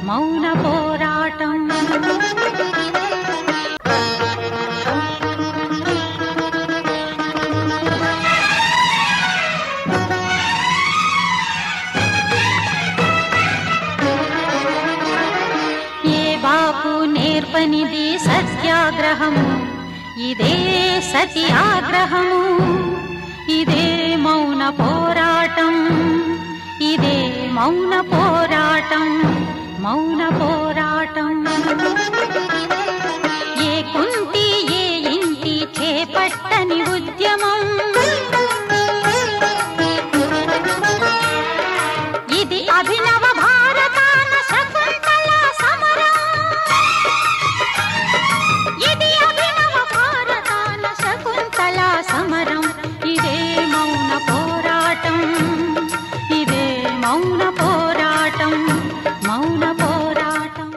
మౌన పోరాటం ఏ బాపు నేర్పనిది సత్యాగ్రహము ఇదే సతి ఆగ్రహము ఇదే మౌన పోరాటం ఇదే మౌన పోరాటం మౌన పోరాటం ఏ కుంటి ఏ ఇంటి చేపట్టని ఉద్యమం ఇది అభినవ భారతాన శకుంతల సమరం ఇది అభినవ భారతాన శకుంతల సమరం ఇదే మౌన పోరాటం ఇదే మౌన పోరాటం మౌన పోరాటం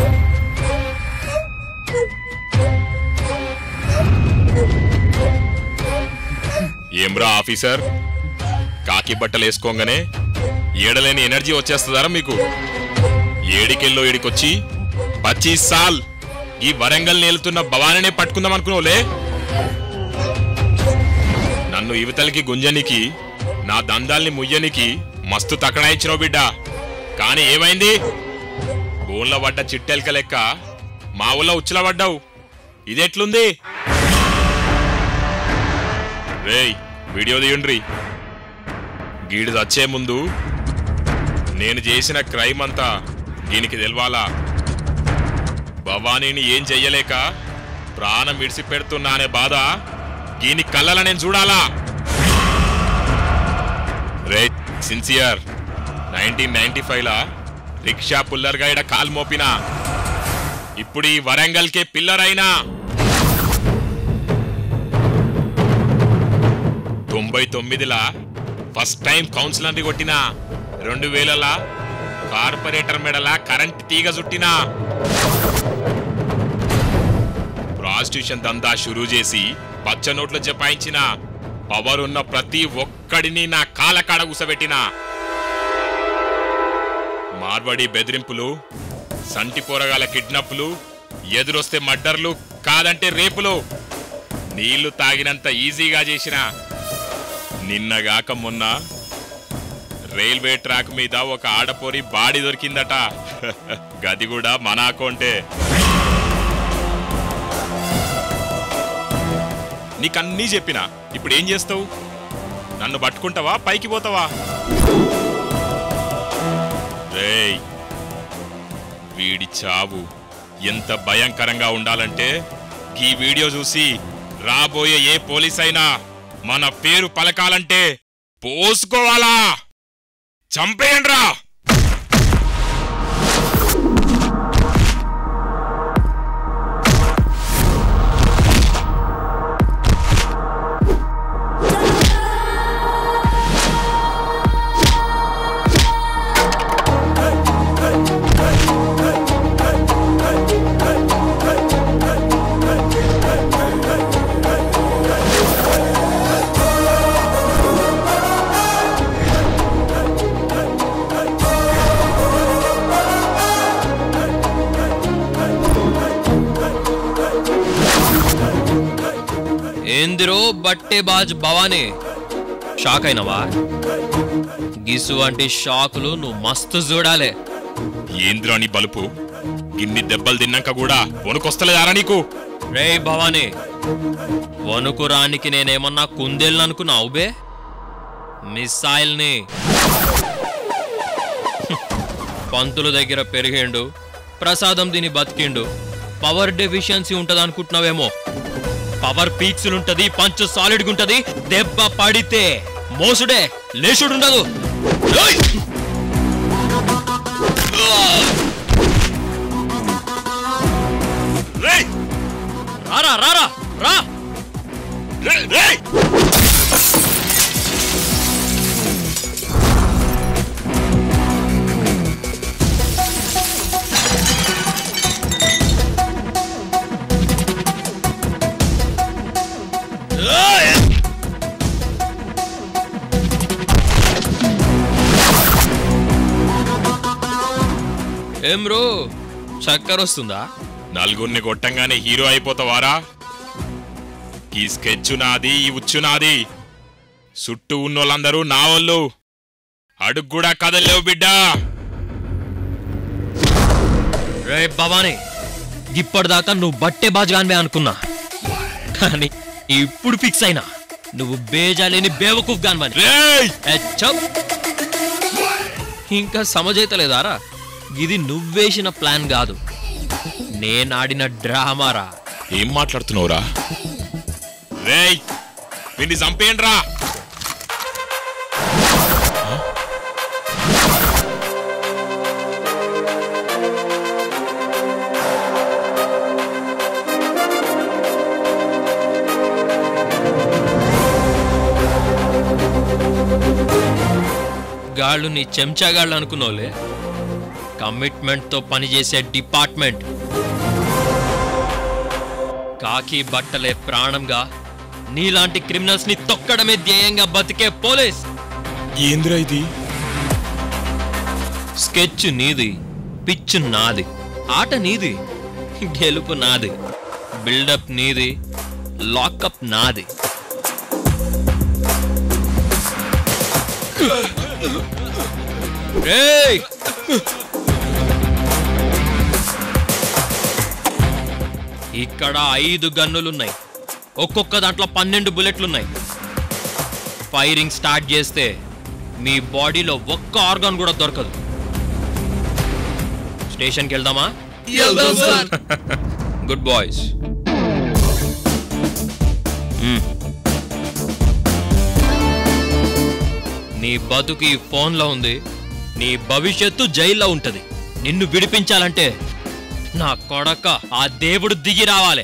ఏమ్రా ఆఫీసర్ కాకి బట్టలు వేసుకోగానే ఏడలేని ఎనర్జీ వచ్చేస్తుందారా మీకు ఏడికెళ్ళో ఏడికొచ్చి పచ్చీస్ సాల్ ఈ వరంగల్ నేలుతున్న భవానీనే పట్టుకుందాం అనుకున్నావులే నన్ను యువతలకి గుంజనికి నా దందాల్ని ముయ్యనికి మస్తు తకడాయించినావు బిడ్డ కానీ ఏమైంది బోన్ల పడ్డ చిట్టెలక లెక్క మా ఊళ్ళో ఉచ్చుల పడ్డావు ఇదెట్లుంది రేయ్ వీడియో తీయండ్రి గీడు చచ్చే ముందు నేను చేసిన క్రైమ్ అంతా దీనికి తెలవాలా భవానీని ఏం చెయ్యలేక ప్రాణం విడిచిపెడుతున్నా అనే బాధ దీని కళ్ళల నేను చూడాలా రే సిన్సియర్ నైన్టీన్ నైన్టీ ఫైవ్లా రిక్షా పుల్లర్గా ఇడ కాలు మోపినా ఇప్పుడు ఈ వరంగల్కే పిల్లర్ అయినా తొంభై తొమ్మిదిలా ఫస్ట్ టైం కౌన్సిలర్ని కొట్టినా రెండు వేలలా కార్పొరేటర్ మెడల కరెంట్ తీగ చుట్టినా ప్రాస్టిట్యూషన్ దందా షురూ చేసి పచ్చ నోట్లు జపాయించిన పవర్ ఉన్న ప్రతి ఒక్కడిని నా కాలకాడ కూసబెట్టిన మార్వడి బెదిరింపులు సంటి పోరగాల కిడ్నాప్లు ఎదురొస్తే మర్డర్లు కాదంటే రేపులు నీళ్లు తాగినంత ఈజీగా చేసిన నిన్నగాక మొన్న రైల్వే ట్రాక్ మీద ఒక ఆడపోరి బాడీ దొరికిందట గది కూడా మన అకౌంటే నీకన్నీ చెప్పిన ఇప్పుడు ఏం చేస్తావు నన్ను పట్టుకుంటావా పైకి పోతావా రేయ్ వీడి చావు ఎంత భయంకరంగా ఉండాలంటే ఈ వీడియో చూసి రాబోయే ఏ పోలీస్ అయినా మన పేరు పలకాలంటే పోసుకోవాలా చంపేయండ్రా ఏందిరో బట్టే బాజ్ భవానీ షాక్ అయినవా గిసు వంటి షాకులు నువ్వు మస్తు చూడాలే ఏంద్రా నీ బలుపు ఇన్ని దెబ్బలు తిన్నాక కూడా వణుకొస్తలేదారా నీకు రే భవానీ వణుకురానికి నేనేమన్నా కుందేళ్ళు అనుకున్నావు బే మిస్సైల్ని పంతుల దగ్గర పెరిగిండు ప్రసాదం దీని బతికిండు పవర్ డెఫిషియన్సీ ఉంటది అనుకుంటున్నావేమో పవర్ పీక్సులు ఉంటది పంచ్ సాలిడ్ ఉంటది దెబ్బ పడితే మోసుడే లేచుడుండదు ఏయ్! రేయ్! రారా రారా రా రేయ్! రేయ్! ఏం రో చక్కర వస్తుందా నలుగురిని కొట్టంగానే హీరో అయిపోతావారా ఈ స్కెచ్ నాది ఈ ఉచ్చు నాది చుట్టూ ఉన్నోళ్ళందరూ నా వాళ్ళు అడుగు కూడా కదలేవు బిడ్డా రే భవానీ ఇప్పటిదాకా నువ్వు బట్టే బాజుగానివే అనుకున్నా కానీ ఇప్పుడు ఫిక్స్ అయినా నువ్వు బేజాలేని బేవకూఫ్ గానివని రేయ్! ఏ, చప్. ఇంకా సమజైతలేదారా ఇది నువ్వేసిన ప్లాన్ కాదు నేనాడిన డ్రామారా ఏం మాట్లాడుతున్నావురా రేయ్ వీడిని చంపేయండిరా గాళ్ళు నీ చెంచాగాళ్ళు అనుకున్నావులే కమిట్మెంట్తో పనిచేసే డిపార్ట్మెంట్ కాకి బట్టలే ప్రాణంగా నీలాంటి క్రిమినల్స్ ని తొక్కడమే ధ్యేయంగా బతికే పోలీస్ ఏంద్రా ఇది స్కెచ్ నీది పిచ్ నాది ఆట నీది గెలుపు నాది బిల్డప్ నీది లాకప్ నాది రేయ్! ఇక్కడ ఐదు గన్నులున్నాయి ఒక్కొక్క దాంట్లో పన్నెండు బుల్లెట్లున్నాయి ఫైరింగ్ స్టార్ట్ చేస్తే మీ బాడీలో ఒక్క ఆర్గాన్ కూడా దొరకదు స్టేషన్కి వెళ్దామా గుడ్ బాయ్స్ నీ బతుకు ఈ ఫోన్లో ఉంది నీ భవిష్యత్తు జైల్లో ఉంటది నిన్ను విడిపించాలంటే నా కొడక ఆ దేవుడు దిగి రావాలి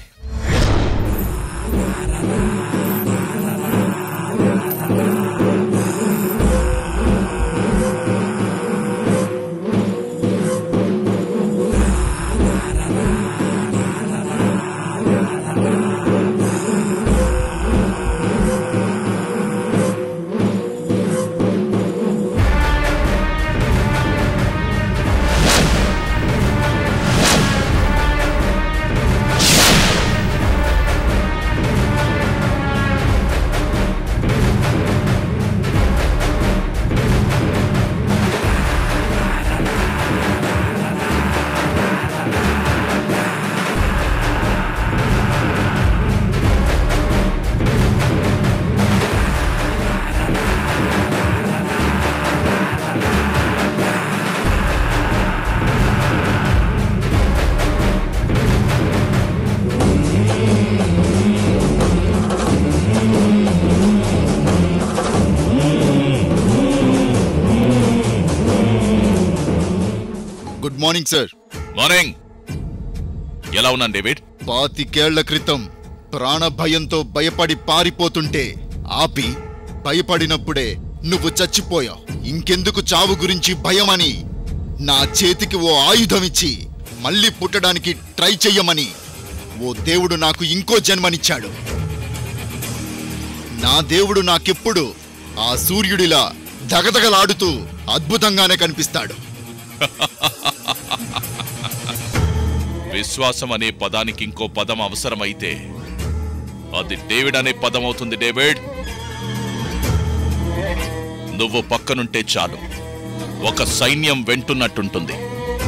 గుడ్ మార్నింగ్ సార్ మార్నింగ్ ఎలా ఉన్నాను డేవిడ్ పాతికేళ్ల క్రితం ప్రాణ భయంతో భయపడి పారిపోతుంటే ఆపి భయపడినప్పుడే నువ్వు చచ్చిపోయావు ఇంకెందుకు చావు గురించి భయమని నా చేతికి ఓ ఆయుధం ఇచ్చి మళ్ళీ పుట్టడానికి ట్రై చెయ్యమని ఓ దేవుడు నాకు ఇంకో జన్మనిచ్చాడు నా దేవుడు నాకెప్పుడు ఆ సూర్యుడిలా దగదగలాడుతూ అద్భుతంగానే కనిపిస్తాడు విశ్వాసం అనే పదానికి ఇంకో పదం అవసరమైతే అది డేవిడ్ అనే పదం అవుతుంది డేవిడ్ నువ్వు పక్కనుంటే చాలు ఒక సైన్యం వెంటున్నట్టుంటుంది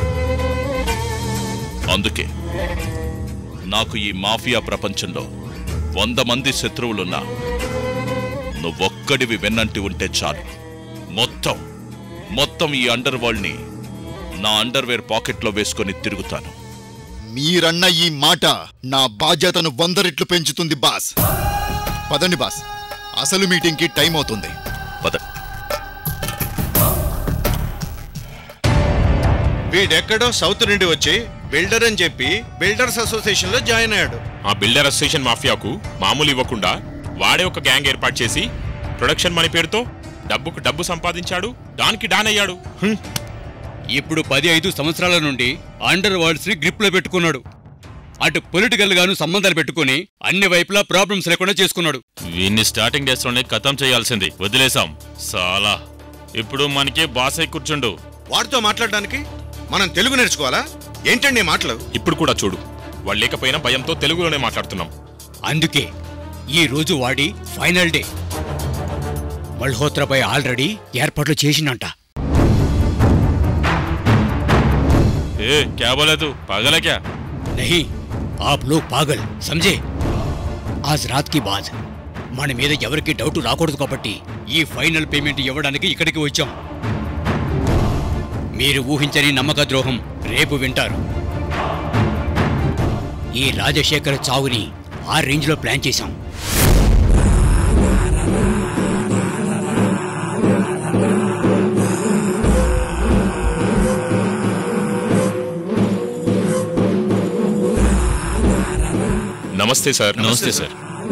అందుకే నాకు ఈ మాఫియా ప్రపంచంలో వంద మంది శత్రువులున్నా నువ్వొక్కడివి వెన్నంటి ఉంటే చాలు మొత్తం మొత్తం ఈ అండర్ వరల్డ్ని నా అండర్వేర్ పాకెట్లో వేసుకొని తిరుగుతాను మీరన్న ఈ మాట నా బాధ్యతను వంద రెట్లు పెంచుతుంది బాస్ పదండి బాస్ అసలు మీటింగ్కి టైం అవుతుంది పద వీడెక్కడో సౌత్ నుండి వచ్చి బిల్డర్ అని చెప్పి బిల్డర్స్ అసోసియేషన్ లో జాయిన్ అయ్యాడు ఆ బిల్డర్ అసోసియేషన్ మాఫియాకు మామూలు ఇవ్వకుండా వాడే ఒక గ్యాంగ్ ఏర్పాటు చేసి ప్రొడక్షన్ మనీ పేరుతో డబ్బుకు డబ్బు సంపాదించాడు దానికి డాన్ అయ్యాడు హ్మ్. ఇప్పుడు పది ఐదు సంవత్సరాల నుండి అండర్ వరల్డ్స్ ని గ్రిప్ లో పెట్టుకున్నాడు అటు పొలిటికల్ గాను సంబంధాలు పెట్టుకుని అన్ని వైపులా ప్రాబ్లమ్స్ లేకుండా చేసుకున్నాడు వీన్ని స్టార్టింగ్ డేస్ లోనే ఖతం చేయాల్సింది వదిలేసాం చాలా ఇప్పుడు మనకి బాస్ అయి కూర్చుండు వాడితో మాట్లాడడానికి మనం తెలుగు నేర్చుకోవాలా ఏంటండి ఈ మాటలు ఇప్పుడు కూడా చూడు వాళ్ళు లేకపోయినా భయంతో తెలుగులోనే మాట్లాడుతున్నాం అందుకే ఈ రోజు వాడి ఫైనల్ డే మల్హోత్రాపై ఆల్రెడీ ఏర్పాట్లు చేసినంట ఏ క్యా బోలే తూ పాగలా క్యా नहीं आप लोग पागल समझे आज रात की बात మన మీద ఎవరికి డౌట్ రాకూడదు కాబట్టి ఈ ఫైనల్ పేమెంట్ ఇవ్వడానికి ఇక్కడికి వచ్చాం మీరు ఊహించని నమ్మక ద్రోహం రేపు వింటారు ఈ రాజశేఖర్ చావుని ఆ రేంజ్లో ప్లాన్ చేశాం నమస్తే సార్ నమస్తే సార్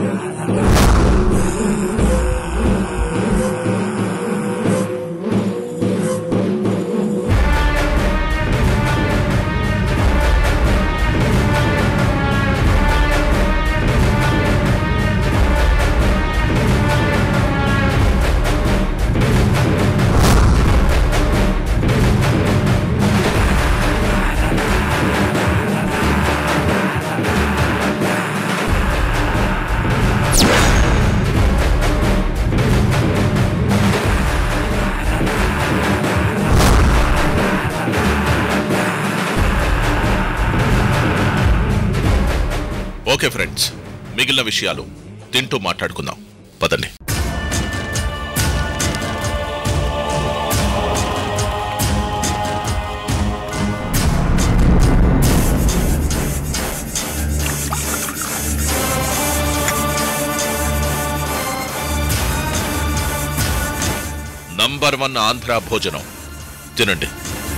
ఓకే ఫ్రెండ్స్ మిగిలిన విషయాలు తింటూ మాట్లాడుకుందాం పదండి నంబర్ వన్ ఆంధ్ర భోజనం తినండి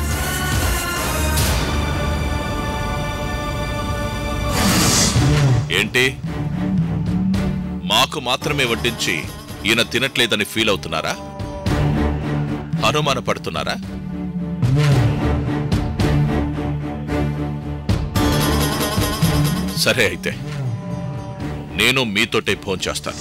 ఏంటి మాకు మాత్రమే వడ్డించి ఈయన తినట్లేదని ఫీల్ అవుతున్నారా అనుమాన పడుతున్నారా సరే అయితే నేను మీతోటే ఫోన్ చేస్తాను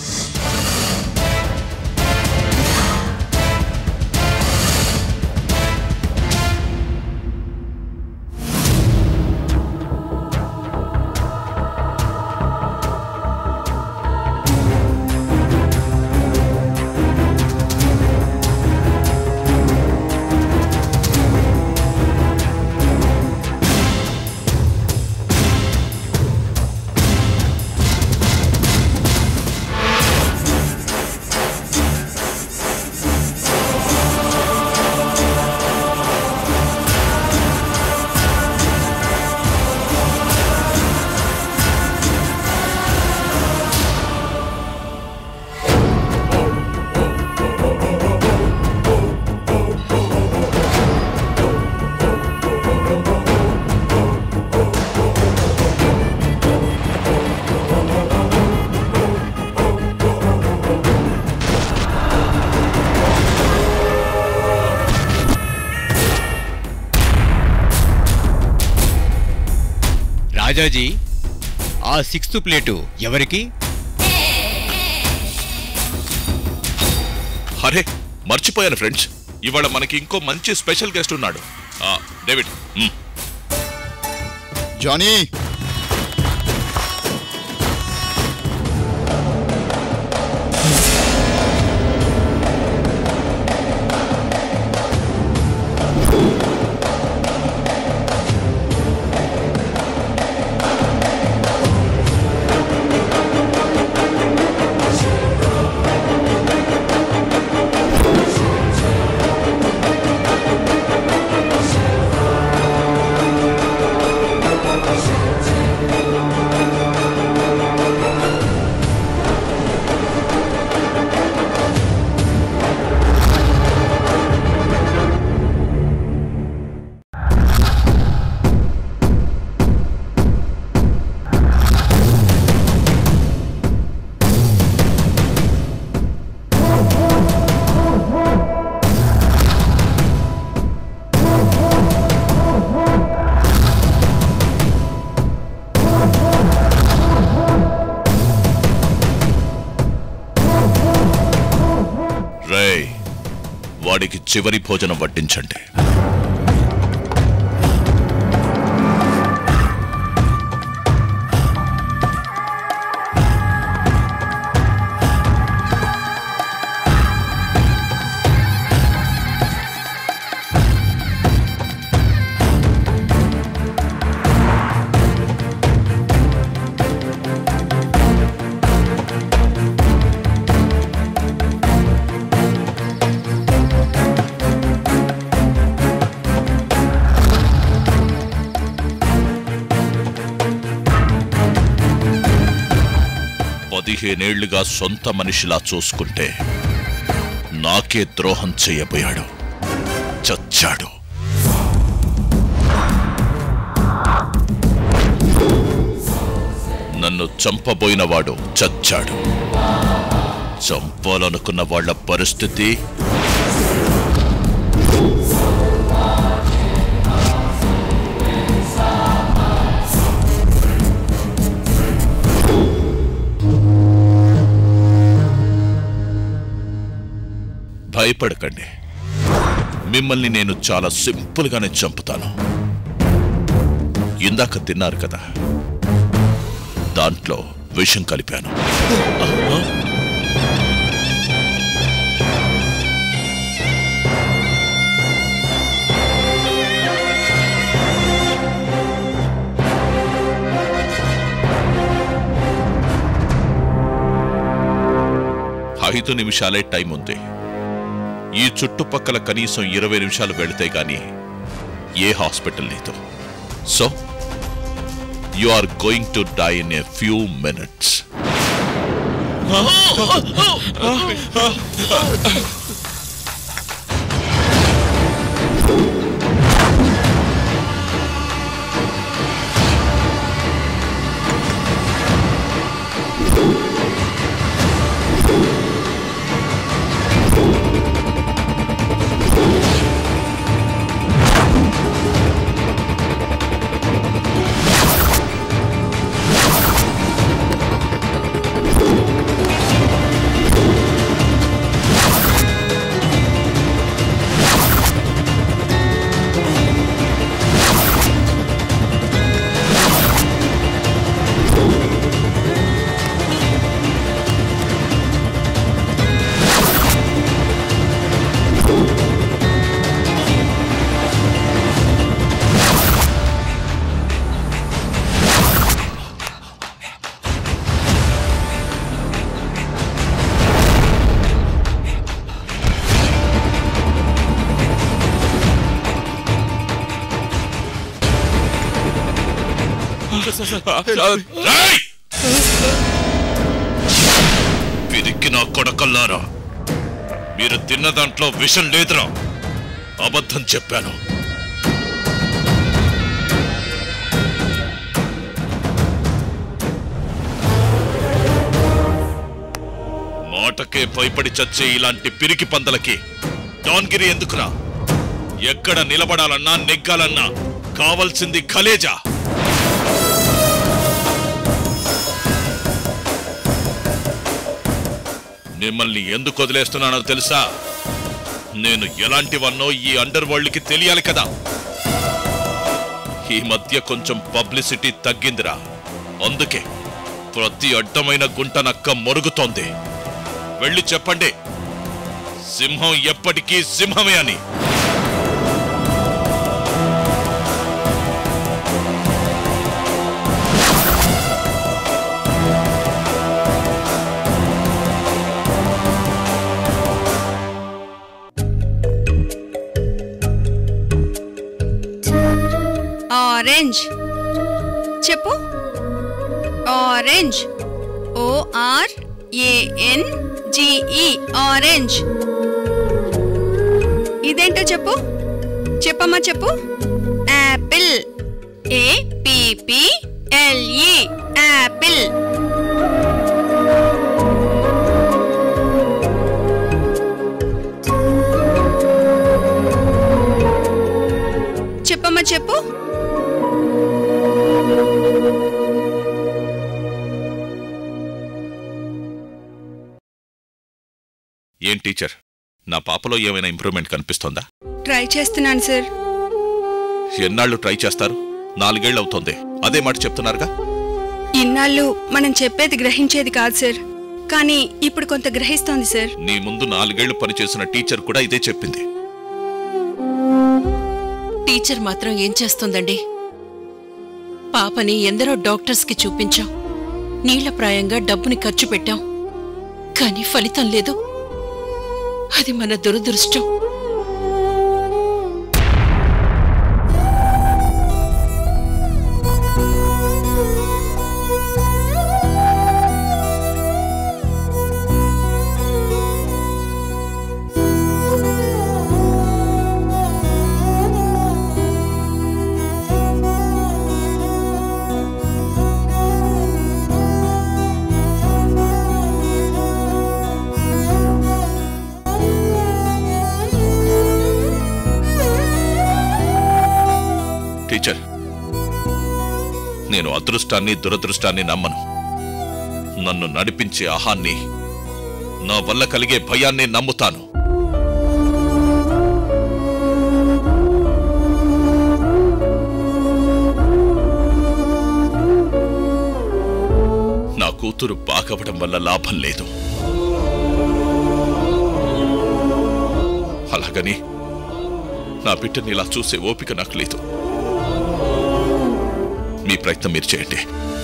రాజాజీ ఆ సిక్స్త్ ప్లేటు ఎవరికి అరే మర్చిపోయాను ఫ్రెండ్స్ ఇవాళ మనకి ఇంకో మంచి స్పెషల్ గెస్ట్ ఉన్నాడు ఆ, డేవిడ్ మ్, జానీ రేయ్ వాడికి చివరి భోజనం వడ్డించండి పదిహేనేళ్లుగా సొంత మనిషిలా చూసుకుంటే నాకే ద్రోహం చేయబోయాడు చచ్చాడు నన్ను చంపబోయినవాడు చచ్చాడు చంపాలనుకున్న వాళ్ళ పరిస్థితి భయపడకండి మిమ్మల్ని నేను చాలా సింపుల్గానే చంపుతాను ఇందాక తిన్నారు కదా దాంట్లో విషం కలిపాను ఐదు నిమిషాలే టైం ఉంది ఈ చుట్టుపక్కల కనీసం ఇరవై నిమిషాలు వెళితే గాని ఏ హాస్పిటల్ లేదు so you are going to die in a few minutes రేయ్! పిరికిన కొడకల్లారా మీరు తిన్న దాంట్లో విషం లేదురా అబద్ధం చెప్పాను మాటకే భయపడి చచ్చే ఇలాంటి పిరికి పందలకి డాన్గిరి ఎందుకురా ఎక్కడ నిలబడాలన్నా నెగ్గాలన్నా కావలసింది ఖలేజా మిమ్మల్ని ఎందుకు వదిలేస్తున్నానో తెలుసా నేను ఎలాంటివన్నో ఈ అండర్ వరల్డ్కి తెలియాలి కదా ఈ మధ్య కొంచెం పబ్లిసిటీ తగ్గిందిరా అందుకే ప్రతి అడ్డమైన గుంట నక్క మొరుగుతోంది వెళ్ళి చెప్పండి సింహం ఎప్పటికీ సింహమే అని ఆరెంజ్ చెప్పు orange O R A N G E orange ఇదేంటో చెప్పు చెప్పమ్మా చెప్పు యాపిల్ ఏపిపి ఎల్ఈ యాపిల్ చెప్పమ్మా చెప్పు ఏం టీచర్ నా పాపలో ఏమైనా ఇంప్రూవ్మెంట్ కనిపిస్తోందా ట్రై చేస్తున్నాను సార్ ఎన్నాళ్ళు ట్రై చేస్తారు నాలుగేళ్ళు అవుతోంది అదే మాట చెప్తున్నారుగా ఇన్నాళ్ళు మనం చెప్పేది గ్రహించేది కాదు సార్ కానీ ఇప్పుడు కొంత గ్రహిస్తోంది సార్ నీ ముందు నాలుగేళ్లు పనిచేసిన టీచర్ కూడా ఇదే చెప్పింది టీచర్ మాత్రం ఏం చేస్తుందండి పాపని ఎందరో డాక్టర్స్కి చూపించాం నీళ్లప్రాయంగా డబ్బుని ఖర్చు పెట్టాం కానీ ఫలితం లేదు అది మన దురదృష్టం టీచర్ నేను అదృష్టాన్ని దురదృష్టాన్ని నమ్మను నన్ను నడిపించే ఆహాన్ని నా వల్ల కలిగే భయాన్ని నమ్ముతాను నా కూతురు బాగవడం వల్ల లాభం లేదు అలాగని నా బిడ్డని ఇలా చూసే ఓపిక నాకు లేదు మీ ప్రయత్నం మీరు చేయండి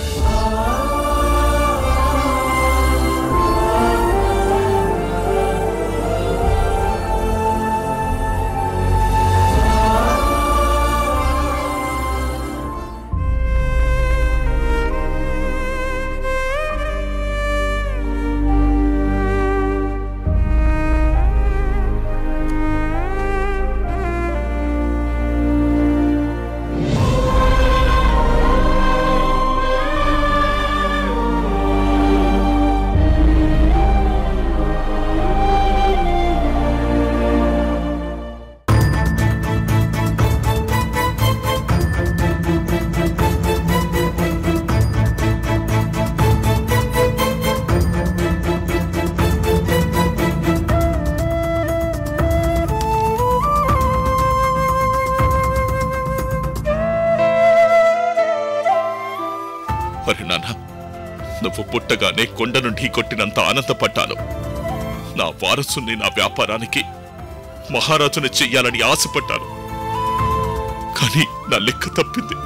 మరి నాన్న నువ్వు పుట్టగానే కొండను ఢీకొట్టినంత ఆనందపడ్డాను నా వారసుని నా వ్యాపారానికి మహారాజుని చెయ్యాలని ఆశపడ్డాను కానీ నా లెక్క తప్పింది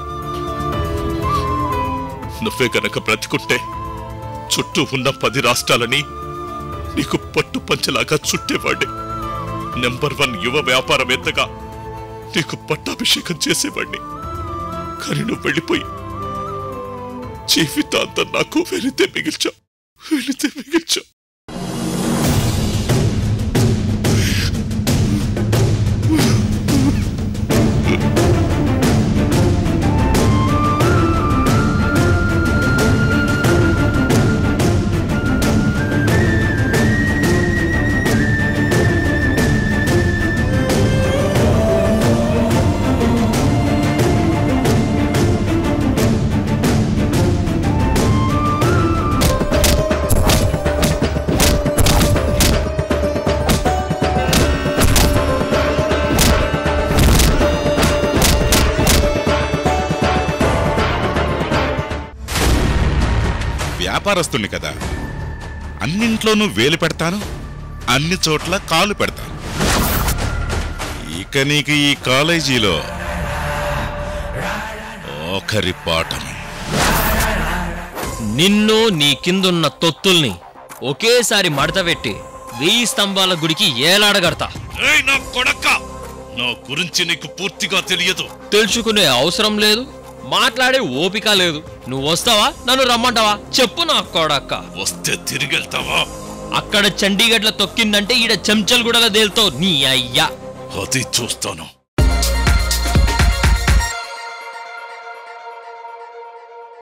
నువ్వే గనక బ్రతికుంటే చుట్టూ ఉన్న పది రాష్ట్రాలని నీకు పట్టు పంచలాగా చుట్టేవాడి నెంబర్ వన్ యువ వ్యాపారవేత్తగా నీకు పట్టాభిషేకం చేసేవాడిని కానీ నువ్వు వెళ్ళిపోయి జీవితాంతం నాకు వెళితే మిగిల్చావు వెళితే మిగిల్చావు వ్యాపారస్తుని కదా అన్నింట్లోనూ వేలు పెడతాను అన్ని చోట్ల కాలు పెడతాను ఇక నీకు ఈ కాలేజీలో ఓఖరి పాఠం నిన్ను నీ కిందున్న తొత్తుల్ని ఒకేసారి మడతపెట్టి వెయ్యి స్తంభాల గుడికి ఏలాడగడతా ఏయ్ నా కొడక్క నా గురించి నీకు పూర్తిగా తెలియదు తెలుసుకునే అవసరం లేదు మాట్లాడే ఓపిక లేదు నువ్వు వస్తావా నన్ను రమ్మంటావా చెప్పు నా కొడక్క వస్తే తిరిగి వెళ్తావా అక్కడ చండీగఢ్ల తొక్కిందంటే ఈడ చెంచల్ గుడల దేల్తో నీ అయ్యా అది చూస్తాను